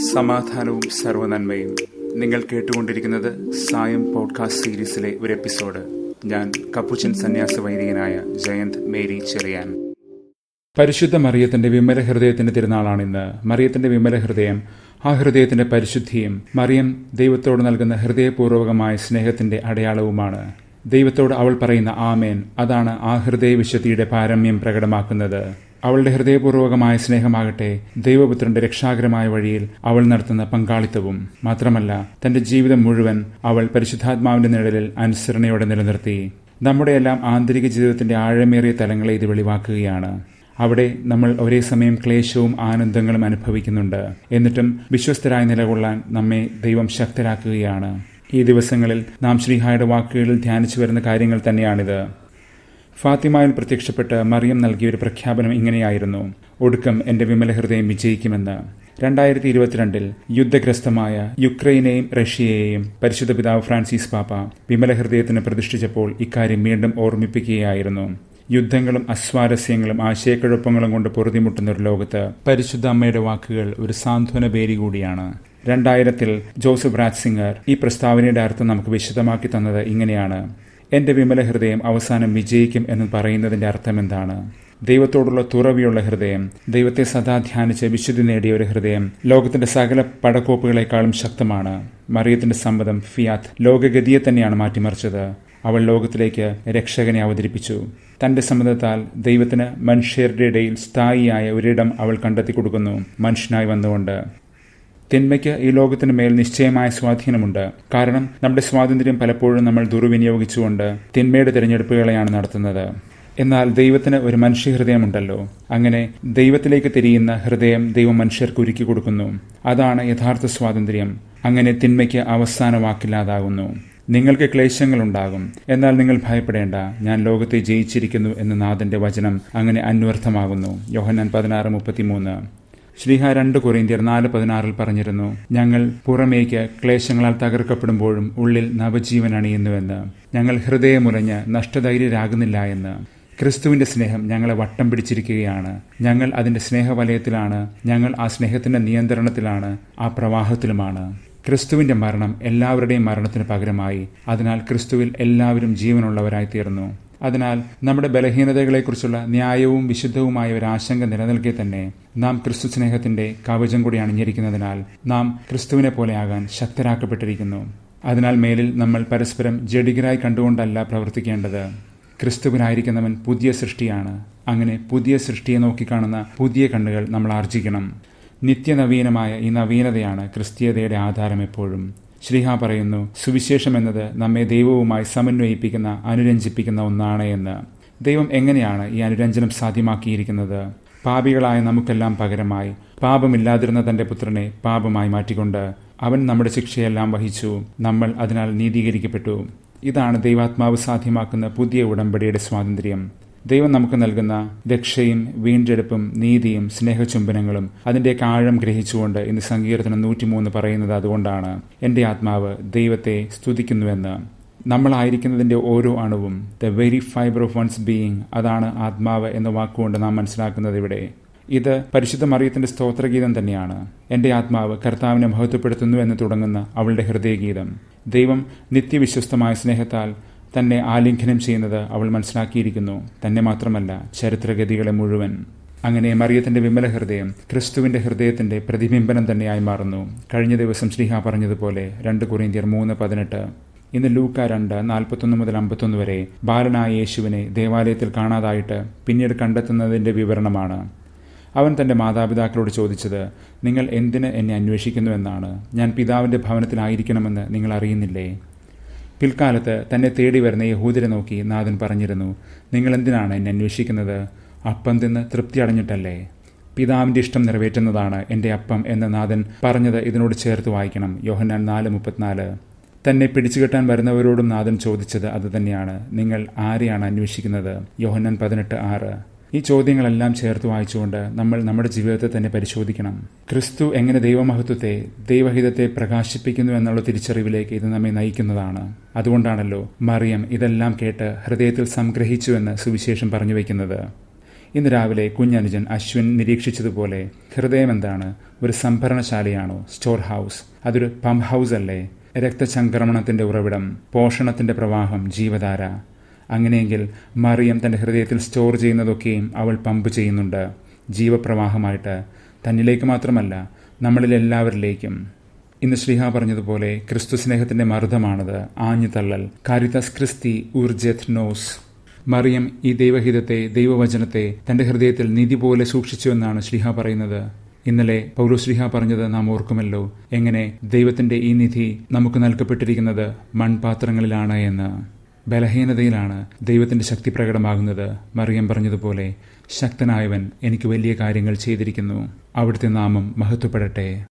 സമാധാനവും സർവനന്മയും നിങ്ങൾ കേട്ടുകൊണ്ടിരിക്കുന്നത് സായം പോഡ്കാസ്റ്റ് സീരീസിലെ ഒരു എപ്പിസോഡ് ഞാൻ കപ്പുച്ചൻ സന്യാസ വൈദികനായ ജയന്ത് മേരി ചെറിയാൻ പരിശുദ്ധ മറിയത്തിന്റെ വിമല ഹൃദയത്തിന്റെ തിരുനാളാണിന്ന് മറിയത്തിന്റെ വിമല ഹൃദയം ആ ഹൃദയത്തിന്റെ പരിശുദ്ധിയും മറിയം ദൈവത്തോട് നൽകുന്ന ഹൃദയപൂർവകമായ സ്നേഹത്തിന്റെ അടയാളവുമാണ് ദൈവത്തോട് അവൾ പറയുന്ന ആമേൻ അതാണ് ആ ഹൃദയ വിശുദ്ധിയുടെ പാരമ്യം പ്രകടമാക്കുന്നത് അവളുടെ ഹൃദയപൂർവകമായ സ്നേഹമാകട്ടെ ദൈവപുത്രന്റെ രക്ഷാകരമായ വഴിയിൽ അവൾ നടത്തുന്ന പങ്കാളിത്തവും മാത്രമല്ല തന്റെ ജീവിതം മുഴുവൻ അവൾ പരിശുദ്ധാത്മാവിന്റെ നിഴലിൽ അനുസരണയോടെ നിലനിർത്തി നമ്മുടെയെല്ലാം ആന്തരിക ജീവിതത്തിന്റെ ആഴമേറിയ തലങ്ങളെ ഇത് വെളിവാക്കുകയാണ് അവിടെ നമ്മൾ ഒരേ സമയം ക്ലേശവും ആനന്ദങ്ങളും അനുഭവിക്കുന്നുണ്ട് എന്നിട്ടും വിശ്വസ്തരായി നിലകൊള്ളാൻ നമ്മെ ദൈവം ശക്തരാക്കുകയാണ് ഈ ദിവസങ്ങളിൽ നാം ശ്രീഹായുടെ വാക്കുകളിൽ ധ്യാനിച്ചു വരുന്ന കാര്യങ്ങൾ തന്നെയാണിത് ഫാത്തിമയിൽ പ്രത്യക്ഷപ്പെട്ട് മറിയം നൽകിയ ഒരു പ്രഖ്യാപനം ഇങ്ങനെയായിരുന്നു ഒടുക്കം എന്റെ വിമല ഹൃദയം വിജയിക്കുമെന്ന് രണ്ടായിരത്തി ഇരുപത്തിരണ്ടിൽ യുദ്ധഗ്രസ്തമായ യുക്രൈനെയും റഷ്യയെയും പരിശുദ്ധ പിതാവ് ഫ്രാൻസിസ് പാപ്പ വിമല ഹൃദയത്തിന് പ്രതിഷ്ഠിച്ചപ്പോൾ ഇക്കാര്യം വീണ്ടും ഓർമ്മിപ്പിക്കുകയായിരുന്നു യുദ്ധങ്ങളും അസ്വാരസ്യങ്ങളും ആശയക്കുഴപ്പങ്ങളും കൊണ്ട് പൊറുതിമുട്ടുന്ന ഒരു ലോകത്ത് പരിശുദ്ധ അമ്മയുടെ വാക്കുകൾ ഒരു സാന്ത്വന പേരി കൂടിയാണ് രണ്ടായിരത്തിൽ ജോസഫ് രാജ്സിംഗർ ഈ പ്രസ്താവനയുടെ അർത്ഥം നമുക്ക് വിശദമാക്കി തന്നത് ഇങ്ങനെയാണ് എന്റെ വിമല ഹൃദയം അവസാനം വിജയിക്കും എന്ന് പറയുന്നതിന്റെ അർത്ഥം എന്താണ് ദൈവത്തോടുള്ള തുറവിയുള്ള ഹൃദയം ദൈവത്തെ സദാ ധ്യാനിച്ച് വിശുദ്ധി നേടിയ ഒരു ഹൃദയം ലോകത്തിന്റെ സകല പടക്കോപ്പുകളെക്കാളും ശക്തമാണ് മറിയത്തിന്റെ സമ്മതം ഫിയാത്ത് ലോകഗതിയെ തന്നെയാണ് മാറ്റിമറിച്ചത് അവൾ ലോകത്തിലേക്ക് രക്ഷകനെ അവതരിപ്പിച്ചു തന്റെ സമ്മതത്താൽ ദൈവത്തിന് മനുഷ്യരുടെ ഇടയിൽ സ്ഥായിയായ ഒരിടം അവൾ കണ്ടെത്തി കൊടുക്കുന്നു മനുഷ്യനായി വന്നുകൊണ്ട് തിന്മയ്ക്ക് ഈ ലോകത്തിന് മേൽ നിശ്ചയമായ സ്വാധീനമുണ്ട് കാരണം നമ്മുടെ സ്വാതന്ത്ര്യം പലപ്പോഴും നമ്മൾ ദുർവിനിയോഗിച്ചുകൊണ്ട് തിന്മയുടെ തിരഞ്ഞെടുപ്പുകളെയാണ് നടത്തുന്നത് എന്നാൽ ദൈവത്തിന് ഒരു മനുഷ്യഹൃദയമുണ്ടല്ലോ അങ്ങനെ ദൈവത്തിലേക്ക് തിരിയുന്ന ഹൃദയം ദൈവം മനുഷ്യർക്ക് ഒരുക്കി കൊടുക്കുന്നു അതാണ് യഥാർത്ഥ സ്വാതന്ത്ര്യം അങ്ങനെ തിന്മയ്ക്ക് അവസാന വാക്കില്ലാതാകുന്നു നിങ്ങൾക്ക് ക്ലേശങ്ങളുണ്ടാകും എന്നാൽ നിങ്ങൾ ഭയപ്പെടേണ്ട ഞാൻ ലോകത്തെ ജയിച്ചിരിക്കുന്നു എന്ന് നാഥന്റെ വചനം അങ്ങനെ അന്വർത്ഥമാകുന്നു യോഹന്നാൻ പതിനാറ് മുപ്പത്തിമൂന്ന് ശ്രീഹ രണ്ട് കൊറിന്ത്യർ നാല് പതിനാറിൽ പറഞ്ഞിരുന്നു ഞങ്ങൾ പുറമേക്ക് ക്ലേശങ്ങളാൽ തകർക്കപ്പെടുമ്പോഴും ഉള്ളിൽ നവജീവൻ അണിയുന്നുവെന്ന് ഞങ്ങൾ ഹൃദയമുലഞ്ഞ് നഷ്ടധൈര്യരാകുന്നില്ല എന്ന് ക്രിസ്തുവിന്റെ സ്നേഹം ഞങ്ങളെ വട്ടം പിടിച്ചിരിക്കുകയാണ് ഞങ്ങൾ അതിന്റെ സ്നേഹവലയത്തിലാണ് ഞങ്ങൾ ആ സ്നേഹത്തിന്റെ നിയന്ത്രണത്തിലാണ് ആ പ്രവാഹത്തിലുമാണ് ക്രിസ്തുവിന്റെ മരണം എല്ലാവരുടെയും മരണത്തിന് പകരമായി അതിനാൽ ക്രിസ്തുവിൽ എല്ലാവരും ജീവനുള്ളവരായി തീർന്നു അതിനാൽ നമ്മുടെ ബലഹീനതകളെക്കുറിച്ചുള്ള ന്യായവും വിശുദ്ധവുമായ ഒരു ആശങ്ക നിലനിൽക്കെ തന്നെ നാം ക്രിസ്തു സ്നേഹത്തിന്റെ കവചം കൂടി അണിഞ്ഞിരിക്കുന്നതിനാൽ നാം ക്രിസ്തുവിനെ പോലെയാകാൻ ശക്തരാക്കപ്പെട്ടിരിക്കുന്നു അതിനാൽ മേലിൽ നമ്മൾ പരസ്പരം ജഡികരായി കണ്ടുകൊണ്ടല്ല പ്രവർത്തിക്കേണ്ടത് ക്രിസ്തുവിനായിരിക്കുന്നവൻ പുതിയ സൃഷ്ടിയാണ് അങ്ങനെ പുതിയ സൃഷ്ടിയെ നോക്കിക്കാണുന്ന പുതിയ കണ്ണുകൾ നമ്മൾ ആർജിക്കണം നിത്യനവീനമായ ഈ നവീനതയാണ് ക്രിസ്തീയതയുടെ ആധാരം എപ്പോഴും ശ്രീഹ പറയുന്നു സുവിശേഷം എന്നത് നമ്മെ ദൈവവുമായി സമന്വയിപ്പിക്കുന്ന അനുരഞ്ജിപ്പിക്കുന്ന ഒന്നാണ് എന്ന് ദൈവം എങ്ങനെയാണ് ഈ അനുരഞ്ജനം സാധ്യമാക്കിയിരിക്കുന്നത് പാപികളായ നമുക്കെല്ലാം പകരമായി പാപമില്ലാതിരുന്ന തന്റെ പുത്രനെ പാപമായി മാറ്റിക്കൊണ്ട് അവൻ നമ്മുടെ ശിക്ഷയെല്ലാം വഹിച്ചു നമ്മൾ അതിനാൽ നീതീകരിക്കപ്പെട്ടു ഇതാണ് ദൈവാത്മാവ് സാധ്യമാക്കുന്ന പുതിയ ഉടമ്പടിയുടെ സ്വാതന്ത്ര്യം ദൈവം നമുക്ക് നൽകുന്ന രക്ഷയും വീണ്ടെടുപ്പും നീതിയും സ്നേഹചുംബനങ്ങളും അതിൻ്റെയൊക്കെ ആഴം ഗ്രഹിച്ചുകൊണ്ട് ഇന്ന് സങ്കീർത്തനം നൂറ്റിമൂന്ന് പറയുന്നത് അതുകൊണ്ടാണ് എൻ്റെ ആത്മാവ് ദൈവത്തെ സ്തുതിക്കുന്നുവെന്ന് നമ്മളായിരിക്കുന്നതിൻ്റെ ഓരോ അണുവും the very fibre of one's being അതാണ് ആത്മാവ് എന്ന വാക്കുകൊണ്ട് നാം മനസ്സിലാക്കുന്നത് ഇവിടെ ഇത് പരിശുദ്ധ മറിയത്തിന്റെ സ്തോത്രഗീതം തന്നെയാണ് എൻ്റെ ആത്മാവ് കർത്താവിനെ മഹത്വപ്പെടുത്തുന്നു എന്ന് തുടങ്ങുന്ന അവളുടെ ഹൃദയഗീതം ദൈവം നിത്യവിശ്വസ്തമായ സ്നേഹത്താൽ തന്നെ ആലിംഘനം ചെയ്യുന്നത് അവൾ മനസ്സിലാക്കിയിരിക്കുന്നു തന്നെ മാത്രമല്ല ചരിത്രഗതികളെ മുഴുവൻ അങ്ങനെ മറിയത്തിന്റെ വിമല ഹൃദയം ക്രിസ്തുവിന്റെ ഹൃദയത്തിന്റെ പ്രതിബിംബനം തന്നെയായി മാറുന്നു കഴിഞ്ഞ ദിവസം ശ്രീഹ പറഞ്ഞതുപോലെ രണ്ട് കുറിന്തിയർ മൂന്ന് പതിനെട്ട് ഇന്ന് ലൂക്ക രണ്ട് നാൽപ്പത്തൊന്ന് മുതൽ അമ്പത്തൊന്ന് വരെ ബാലനായ യേശുവിനെ ദേവാലയത്തിൽ കാണാതായിട്ട് പിന്നീട് കണ്ടെത്തുന്നതിന്റെ വിവരണമാണ് അവൻ തന്റെ മാതാപിതാക്കളോട് ചോദിച്ചത് നിങ്ങൾ എന്തിന് എന്നെ അന്വേഷിക്കുന്നുവെന്നാണ് ഞാൻ പിതാവിന്റെ ഭവനത്തിലായിരിക്കണമെന്ന് നിങ്ങൾ അറിയുന്നില്ലേ പിൽക്കാലത്ത് തന്നെ തേടി വരുന്ന യഹൂദരെ നോക്കി നാഥൻ പറഞ്ഞിരുന്നു നിങ്ങൾ എന്തിനാണ് എന്നെ അന്വേഷിക്കുന്നത് അപ്പം തിന്ന് തൃപ്തി അടഞ്ഞിട്ടല്ലേ പിതാവിന്റെ ഇഷ്ടം നിറവേറ്റുന്നതാണ് എൻ്റെ അപ്പം എന്ന് നാഥൻ പറഞ്ഞത് ഇതിനോട് ചേർത്ത് വായിക്കണം യോഹന്നാൻ നാല് മുപ്പത്തിനാല് തന്നെ പിടിച്ചുകെട്ടാൻ വരുന്നവരോടും നാഥൻ ചോദിച്ചത് അതുതന്നെയാണ് നിങ്ങൾ ആരെയാണ് അന്വേഷിക്കുന്നത് യോഹന്നാൻ പതിനെട്ട് ആറ് ഈ ചോദ്യങ്ങളെല്ലാം ചേർത്ത് വായിച്ചുകൊണ്ട് നമ്മൾ നമ്മുടെ ജീവിതത്തെ തന്നെ പരിശോധിക്കണം ക്രിസ്തു എങ്ങനെ ദൈവമഹത്വത്തെ ദൈവഹിതത്തെ പ്രകാശിപ്പിക്കുന്നു എന്നുള്ള തിരിച്ചറിവിലേക്ക് ഇത് നമ്മെ നയിക്കുന്നതാണ് അതുകൊണ്ടാണല്ലോ മറിയം ഇതെല്ലാം കേട്ട് ഹൃദയത്തിൽ സംഗ്രഹിച്ചുവെന്ന് സുവിശേഷം പറഞ്ഞു വയ്ക്കുന്നത് ഇന്ന് രാവിലെ കുഞ്ഞനുജൻ അശ്വിൻ നിരീക്ഷിച്ചതുപോലെ ഹൃദയം എന്താണ് ഒരു സംഭരണശാലയാണോ സ്റ്റോർ ഹൗസ് അതൊരു പമ്പ് ഹൗസ് അല്ലേ രക്തചംക്രമണത്തിന്റെ ഉറവിടം പോഷണത്തിന്റെ പ്രവാഹം ജീവധാര അങ്ങനെയെങ്കിൽ മറിയം തന്റെ ഹൃദയത്തിൽ സ്റ്റോർ ചെയ്യുന്നതൊക്കെയും അവൾ പമ്പ് ചെയ്യുന്നുണ്ട് ജീവപ്രവാഹമായിട്ട് തന്നിലേക്ക് മാത്രമല്ല നമ്മളിൽ എല്ലാവരിലേക്കും ഇന്ന് ശ്രീഹ പറഞ്ഞതുപോലെ ക്രിസ്തു സ്നേഹത്തിന്റെ മർദ്ദമാണത് ആഞ്ഞു തള്ളൽ കാരിതസ് ക്രിസ്തി ഊർജെത് നോസ് മറിയം ഈ ദൈവഹിതത്തെ ദൈവവചനത്തെ തന്റെ ഹൃദയത്തിൽ നിധി പോലെ സൂക്ഷിച്ചു എന്നാണ് ശ്രീഹ പറയുന്നത് ഇന്നലെ പൗലോശ്രീഹ പറഞ്ഞത് നാം ഓർക്കുമല്ലോ എങ്ങനെ ദൈവത്തിന്റെ ഈ നിധി നമുക്ക് നൽകപ്പെട്ടിരിക്കുന്നത് മൺപാത്രങ്ങളിലാണ് എന്ന് ബലഹീനതയിലാണ് ദൈവത്തിന്റെ ശക്തി പ്രകടമാകുന്നത് മറിയം പറഞ്ഞതുപോലെ ശക്തനായവൻ എനിക്ക് വലിയ കാര്യങ്ങൾ ചെയ്തിരിക്കുന്നു അവിടുത്തെ നാമം മഹത്വപ്പെടട്ടെ